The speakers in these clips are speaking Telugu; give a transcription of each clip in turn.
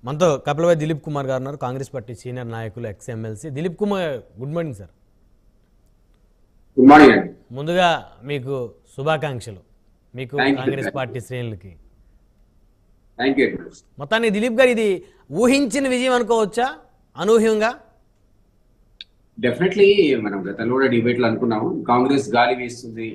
మనతో కపిలవాయి దిలీప్ కుమార్ గారు ఉన్నారు కాంగ్రెస్ పార్టీ సీనియర్ నాయకులు ex MLC Dilip Kumar good morning sir good morning అండి ముందుగా మీకు శుభాకాంక్షలు మీకు Thank you, Congress thank you. Party శ్రేణులకి థ్యాంక్ యూ మొత్తానికి దిలీప్ గారు ఇది ఊహించిన విజయం అనుకోవచ్చా అనూహ్యంగా డెఫినెట్లీ మనం గతంలో కూడా డిబేట్ లో అనుకున్నాము కాంగ్రెస్ గాలి వీస్తుంది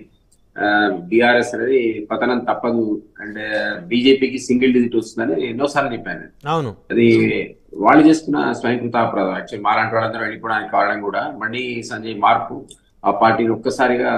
బీఆర్ఎస్ అనేది పతనం తప్పదు అండ్ బీజేపీకి సింగిల్ డిజిట్ వస్తుందని ఎన్నోసార్లు చెప్పాను అవును అది వాళ్ళు చేసుకున్న స్వయంకృత అపరాధం యాక్చువల్లీ మాలాంటి వాళ్ళందరూ వెళ్ళిపోవడానికి కారణం కూడా బండి సంజయ్ మార్పు ఆ పార్టీని ఒక్కసారిగా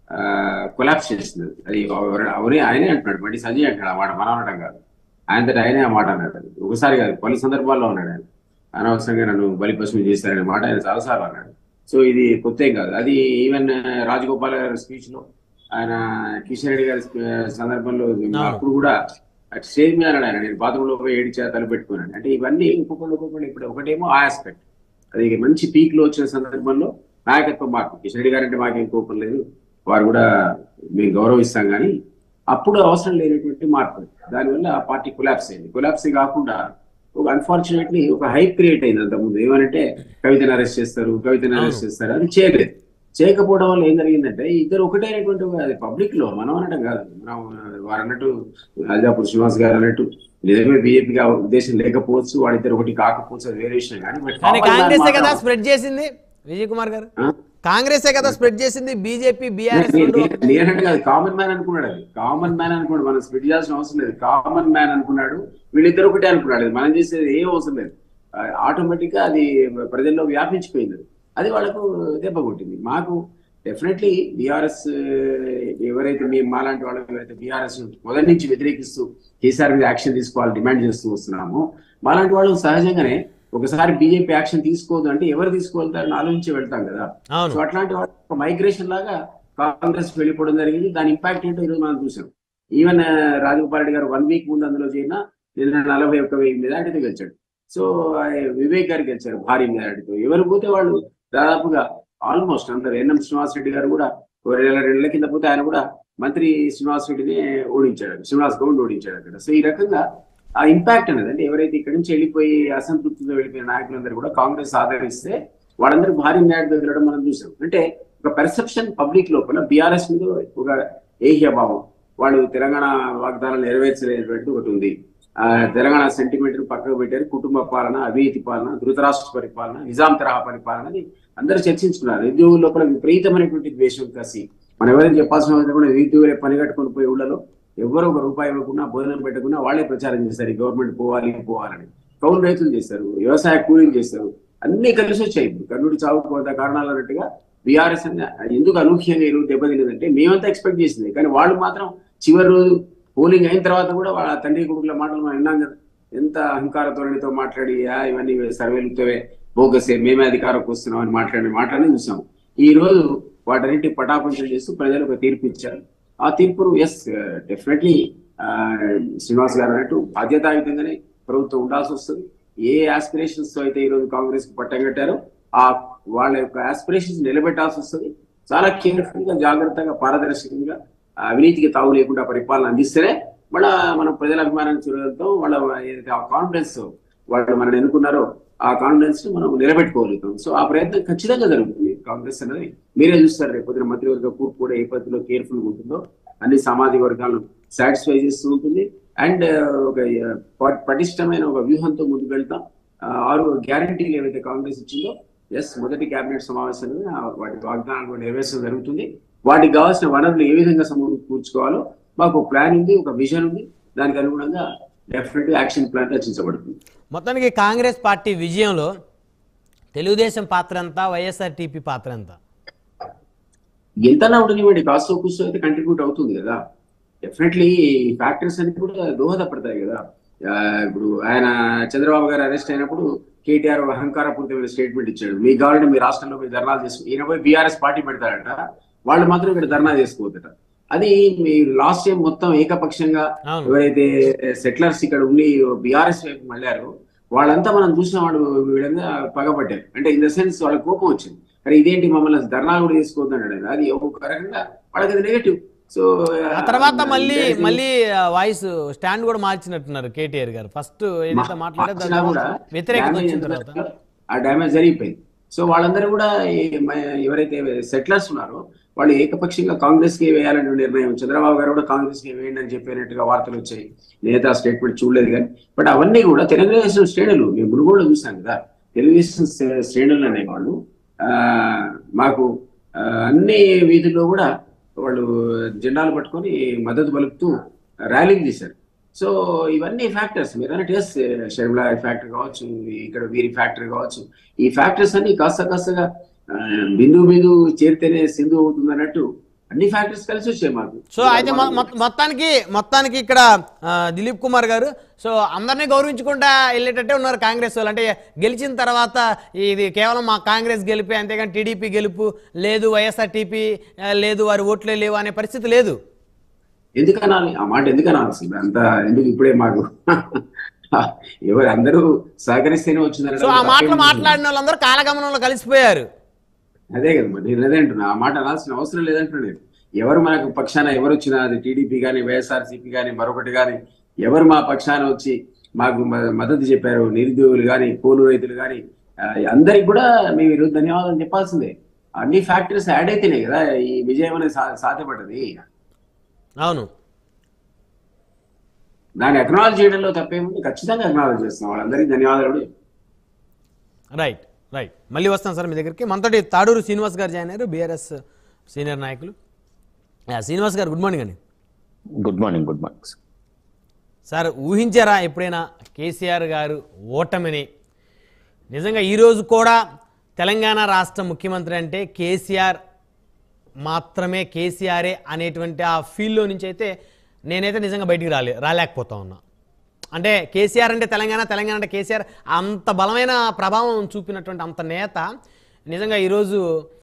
కొలాప్స్ చేస్తుంది అది ఎవరు- ఎవరే ఆయనే అంటున్నాడు బండి సంజయ్ అంటున్నాడు ఆ మాట మనం అనడం కాదు ఆయనతో ఆయనే ఆ మాట అన్నాడు అది ఒకసారి కాదు పలు సందర్భాల్లో అన్నాడు ఆయన అనవసరంగా నన్ను బలిపశువు చేశారనే మాట ఆయన చాలాసార్లు అన్నాడు సో ఇది కొత్త ఏం కాదు అది ఈవెన్ రాజగోపాల్ గారి స్పీచ్ లో ఆయన కిషన్ రెడ్డి గారి స్పీ- సందర్భంలో అప్పుడు కూడా అటు స్టేజ్ మీద అన్నాడు ఆయన నేను బాత్రూమ్ లో పోయి ఏడిచా తల పెట్టుకున్నాను అంటే ఇవన్నీ ఒక్కొక్కళ్ళు ఒక్కొక్కళ్ళు ఇప్పుడు ఒకటేమో ఆ ఆస్పెక్ట్ అది మంచి పీక్ లో వచ్చిన సందర్భంలో నాయకత్వ మార్పు కిషన్ రెడ్డి గారు అంటే మాకేం కోపం లేదు వారు కూడా మేము గౌరవిస్తాం కానీ అప్పుడు అవసరం లేనటువంటి మార్పు దానివల్ల ఆ పార్టీ కొలాప్స్ అయింది కొలాప్స్ కాకుండా ఒక అన్ఫార్చునేట్లీ ఒక హైప్ క్రియేట్ అయింది అంతకుముందు ఏమనంటే కవితను అరెస్ట్ చేస్తారు కవితను అరెస్ట్ చేస్తారు అది చేయలేదు చేయకపోవడం వల్ల ఏం జరిగిందంటే ఇద్దరు ఒకటైనటువంటి ఒక- అది పబ్లిక్ లో మనం అనడం కాదు మనం వారు అన్నట్టు అజాపూర్ శ్రీనివాస్ గారు అన్నట్టు నిజమే బీజేపీకి ఆ ఉద్దేశం లేకపోవచ్చు వాళ్ళిద్దరు ఒకటి కాకపోవచ్చు అది వేరే విషయం కానీ but కానీ common man కాంగ్రెసే కదా మాత్రం- స్ప్రెడ్ చేసింది విజయ్ కుమార్ గారు ఆ? కాంగ్రెసే కదా స్ప్రెడ్ చేసింది బీజేపీ బీఆర్ఎస్ రెండు నేను- నేనంటే కాదు కామన్ మ్యాన్ అనుకున్నాడు అది కామన్ మ్యాన్ అనుకున్నాడు మనం స్ప్లిట్ చేయాల్సిన అవసరం లేదు కామన్ మ్యాన్ అనుకున్నాడు వీళ్ళిద్దరు ఒకటే అనుకున్నాడు అది మనం చేసేది ఏం అవసరం లేదు ఆటోమేటిక్ గా అది ప్రజల్లో వ్యాపించిపోయింది అది వాళ్ళకు దెబ్బ కొట్టింది మాకు డెఫినెట్లీ బీఆర్ఎస్ ఎవరైతే మేము మాలాంటి వాళ్ళు ఎవరైతే బీఆర్ఎస్ మొదటి నుంచి వ్యతిరేకిస్తూ కేసీఆర్ మీద యాక్షన్ తీసుకోవాలి డిమాండ్ చేస్తూ వస్తున్నామో మాలాంటి వాళ్ళు సహజంగానే ఒకసారి బీజేపీ యాక్షన్ తీసుకోవద్దు అంటే ఎవరు తీసుకువెళ్తారని ఆలోచించి వెళ్తాం కదా సో అవును అట్లాంటి వాళ్ళ మైగ్రేషన్ లాగా కాంగ్రెస్ వెళ్ళిపోవడం జరిగింది దాని ఇంపాక్ట్ ఏంటో ఈరోజు మనం చూసాం ఈవెన్ రాజగోపాల్ రెడ్డి గారు వన్ వీక్ ముందు అందులో చేరిన నిన్న నలభై ఒక్క వెయ్యి మెజార్టీతో గెలిచాడు సో ఆ, వివేక్ గారు గెలిచారు భారీ మెజార్టీతో ఎవరు పోతే వాళ్ళు దాదాపుగా ఆల్మోస్ట్ అందరు ఎన్ఎం శ్రీనివాస్ రెడ్డి గారు కూడా ఓ రెండు నెలల కింద పోతే ఆయన కూడా మంత్రి శ్రీనివాస్ రెడ్డిని ఓడించాడు శ్రీనివాస్ గౌడ్ ఓడించాడు అక్కడ సో ఈ రకంగా ఆ ఇంపాక్ట్ అనేది అంటే ఎవరైతే ఇక్కడి నుంచి వెళ్ళిపోయి అసంతృప్తితో వెళ్ళిపోయిన నాయకులందరూ కూడా కాంగ్రెస్ ఆదరిస్తే వాళ్ళందరూ భారీ న్యాయం వెళ్ళడం మనం చూసాం అంటే ఒక పెర్సెప్షన్ పబ్లిక్ లోపల బీఆర్ఎస్ మీద ఒక ఏహ్య భావం వాళ్ళు తెలంగాణ వాగ్దానాలు నెరవేర్చలేనటువంటి ఒకటి ఉంది ఆ తెలంగాణ సెంటిమెంట్ పక్కకు పెట్టారు కుటుంబ పాలన అవినీతి పాలన ధృతరాష్ట్ర పరిపాలన నిజాం తరహా పరిపాలన అని అందరూ చర్చించుకున్నారు నిరుద్యోగుల లోపల విపరీతమైనటువంటి ద్వేషం కసి మనం ఎవరైనా చెప్పాల్సిన అవసరం కూడా నిరుద్యోగులే పని కట్టుకొని పోయి ఊళ్ళలో ఎవరు ఒక రూపాయి ఇవ్వకుండా భోజనం పెట్టకుండా వాళ్ళే ప్రచారం చేస్తారు ఈ గవర్నమెంట్ పోవాలి పోవాలని కౌలు రైతులు చేస్తారు వ్యవసాయ కూలీలు చేస్తారు అన్ని కలిసి వచ్చాయి ఇప్పుడు కర్ణుడి చావుకు కొంత కారణాలు అన్నట్టుగా బీఆర్ఎస్ ఎందుకు అనూహ్యంగా ఈరోజు దెబ్బతిన్నదంటే మేమంతా ఎక్స్పెక్ట్ చేసింది కానీ వాళ్ళు మాత్రం చివరి రోజు పోలింగ్ అయిన తర్వాత కూడా వాళ్ళ తండ్రి కొడుకుల మాటలు మనం విన్నాం కదా ఎంత అహంకార ధోరణితో మాట్లాడి "ఆ, ఇవన్నీ సర్వేలుతోవే బోగసే మేమే అధికారంకి వస్తున్నాం అని మాట్లాడి మాటలని చూసాం ఈ రోజు వాటన్నిటి పటాపంచలు చేస్తూ ప్రజలు ఒక తీర్పు ఇచ్చారు ఆ తీర్పును ఎస్ డెఫినెట్లీ శ్రీనివాస్ గారు అన్నట్టు బాధ్యతాయుతంగానే ప్రభుత్వం ఉండాల్సి వస్తుంది ఏ ఆస్పిరేషన్స్ తో అయితే ఈ రోజు కాంగ్రెస్ కి పట్టం కట్టారో ఆ వాళ్ళ యొక్క ఆస్పిరేషన్స్ నిలబెట్టాల్సి వస్తుంది చాలా కేర్ఫుల్ గా జాగ్రత్తగా పారదర్శకంగా ఆ అవినీతికి తావు లేకుండా పరిపాలన అందిస్తేనే మళ్ళా మనం ప్రజల అభిమానాన్ని చూడగలుగుతాం వాళ్ళ ఏదైతే ఆ కాన్ఫిడెన్స్ వాళ్ళు మనం ఎన్నుకున్నారో ఆ కాన్ఫిడెన్స్ ని మనం నిలబెట్టుకోగలుగుతాం సో ఆ ప్రయత్నం ఖచ్చితంగా జరుగుతుంది కాంగ్రెస్ అనేది మీరే చూస్తారు రేపు పొద్దున మంత్రివర్గ కూర్పు కూడా ఏ పద్ధతిలో కేర్ఫుల్ గా ఉంటుందో అన్ని సామాజిక వర్గాలను సాటిస్ఫై చేస్తూ ఉంటుంది అండ్ ఒక ఆ, ప- పటిష్టమైన ఒక వ్యూహంతో ముందుకు వెళ్తాం ఆ, ఆరు గ్యారంటీలు ఏవైతే కాంగ్రెస్ ఇచ్చిందో ఎస్ మొదటి కేబినెట్ సమావేశంలో ఆ, వాటి వాగ్దానాలు కూడా నెరవేర్చడం జరుగుతుంది వాటికి కావాల్సిన వనరులు ఏ విధంగా సమకూర్చుకోవాలో మాకు ఒక ప్లాన్ ఉంది ఒక విజన్ ఉంది దానికి అనుగుణంగా డెఫినెట్ యాక్షన్ ప్లాన్ రచించబడుతుంది మొత్తానికి కాంగ్రెస్ పార్టీ విజయంలో తెలుగుదేశం పాత్ర ఎంత వైఎస్ఆర్టీపీ పాత్ర ఎంత ఎంతనా ఉండనివ్వండి కాస్త కూస్తో అయితే కంట్రిబ్యూట్ అవుతుంది కదా డెఫినెట్లీ ఫ్యాక్టర్స్ అన్ని కూడా దోహదపడతాయి కదా ఆ, ఇప్పుడు ఆయన చంద్రబాబు గారు అరెస్ట్ అయినప్పుడు కేటీఆర్ ఒక అహంకారపూరితమైన స్టేట్మెంట్ ఇచ్చాడు మీకు కావాలంటే మీ రాష్ట్రంలో పోయి ధర్నాలు చేసుకు ఈయన పోయి బీఆర్ఎస్ పార్టీ పెడతారట వాళ్ళు మాత్రం ఇక్కడ ధర్నా చేసుకోవద్దట అది మీ లాస్ట్ టైం మొత్తం ఏకపక్షంగా అవును ఎవరైతే సెటిలర్స్ ఇక్కడ ఉండి బీఆర్ఎస్ వైపు మళ్ళారు వాళ్ళంతా మనం చూసిన వాళ్ళు వీళ్ళంతా పగబట్టారు అంటే ఇన్ ద సెన్స్ వాళ్ళకి కోపం వచ్చింది అరే ఇదేంటి మమ్మల్ని ధర్నాలు కూడా తీసుకోవద్దు అన్నాడు ఆయన. అది ఒక రకంగా వాళ్ళకి అది నెగటివ్ సో ఆ తర్వాత మళ్ళీ మళ్ళీ వాయిస్ స్టాండ్ కూడా మార్చినట్టున్నారు కేటీఆర్ గారు ఫస్ట్ ఏదైతే మాట్లాడారో దాని మార్చినా కూడా తర్వాత వ్యతిరేకత damage వచ్చిన ఎంత తర్వాత జరిగిందో ఆ డ్యామేజ్ జరిగిపోయింది సో వాళ్ళందరూ కూడా ఈ మ- ఎవరైతే సెటిలర్స్ ఉన్నారో వాళ్ళు ఏకపక్షంగా కాంగ్రెస్ కి వేయాలనే నిర్ణయం చంద్రబాబు గారు కూడా కాంగ్రెస్ కి వేయండి అని చెప్పినట్టుగా వార్తలు వచ్చాయి నేత స్టేట్మెంట్ చూడలేదు కానీ బట్ అవన్నీ కూడా తెలుగుదేశం శ్రేణులు నేను మునుగోడు చూసాను కదా తెలుగుదేశం శ్రే- శ్రేణులు అనేవాళ్ళు ఆ, మాకు ఆ, అన్ని వీధుల్లో కూడా వాళ్ళు జెండాలు పట్టుకొని మద్దతు పలుకుతూ ర్యాలీలు చేశారు సో ఇవన్నీ ఫ్యాక్టర్స్ మీరు అన్నట్టు ఎస్ షర్మిలా ఫ్యాక్టరీ కావచ్చు ఇక్కడ వీరి ఫ్యాక్టరీ కావచ్చు ఈ ఫ్యాక్టర్స్ అన్ని కాస్త కాస్తగా ఆ, బిందు బిందు చేరితేనే సింధు అవుతుంది అన్నట్టు అన్ని ఫ్యాక్టర్స్ కలిసి వచ్చాయి మాకు సో అయితే మొ- మొ- మొత్తానికి మొత్తానికి ఇక్కడ ఆ, దిలీప్ కుమార్ గారు సో అందరినీ గౌరవించుకుంటా వెళ్ళేటట్టే ఉన్నారు కాంగ్రెస్ వాళ్ళు అంటే గెలిచిన తర్వాత ఇది కేవలం మా కాంగ్రెస్ గెలిపే అంతేగాని టీడీపీ గెలుపు లేదు వైఎస్ఆర్టీపీ లేదు వారి ఓట్లే లేవు అనే పరిస్థితి లేదు ఎందుకు అనాలి ఆ మాట ఎందుకు అనాల్సింది అంత ఎందుకు ఇప్పుడే మాకు ఎవరు అందరూ సహకరిస్తేనే వచ్చిందని సో ఆ మాటలు మాట్లాడిన వాళ్ళందరూ కాలగమనంలో కలిసిపోయారు అదే కదా మరి నేను అదే అంటున్నా ఆ మాట అనాల్సిన అవసరం లేదంటున్నా నేను ఎవరు మనకు పక్షాన ఎవరు వచ్చినా అది టీడీపీ కానీ వైఎస్ఆర్సీపీ కానీ మరొకటి కానీ ఎవరు మా పక్షాన వచ్చి మాకు మ- మద్దతు చెప్పారు నిరుద్యోగులు కానీ కోలు రైతులు కానీ అందరికి కూడా మేము ఈరోజు ధన్యవాదాలు చెప్పాల్సిందే అన్ని ఫ్యాక్టరీస్ యాడ్ అయితేనే కదా ఈ విజయం అనేది సా- సాధ్యపడ్డది అవును దాన్ని అక్నాలజ్ చేయడంలో తప్పేముంది ఖచ్చితంగా అక్నాలజ్ చేస్తున్నాం వాళ్ళందరికీ ధన్యవాదాలు కూడా రైట్ రైట్ మళ్ళీ వస్తాను సార్ మీ దగ్గరికి మనతోటి తాడూరు శ్రీనివాస్ గారు జాయిన్ అయ్యారు బీఆర్ఎస్ సీనియర్ నాయకులు యా, శ్రీనివాస్ గారు గుడ్ మార్నింగ్ అండి good morning good morning sir sir ఊహించారా ఎప్పుడైనా కేసీఆర్ గారు ఓటమిని నిజంగా ఈరోజు కూడా తెలంగాణ రాష్ట్ర ముఖ్యమంత్రి అంటే కేసీఆర్ మాత్రమే కేసీఆరే అనేటువంటి ఆ ఫీల్డ్లో నుంచి అయితే నేనైతే నిజంగా బయటికి రాలే రాలేకపోతా ఉన్నా అంటే కేసీఆర్ అంటే తెలంగాణ తెలంగాణ అంటే కేసీఆర్ అంత బలమైన ప్రభావం చూపినటువంటి అంత నేత నిజంగా ఈరోజు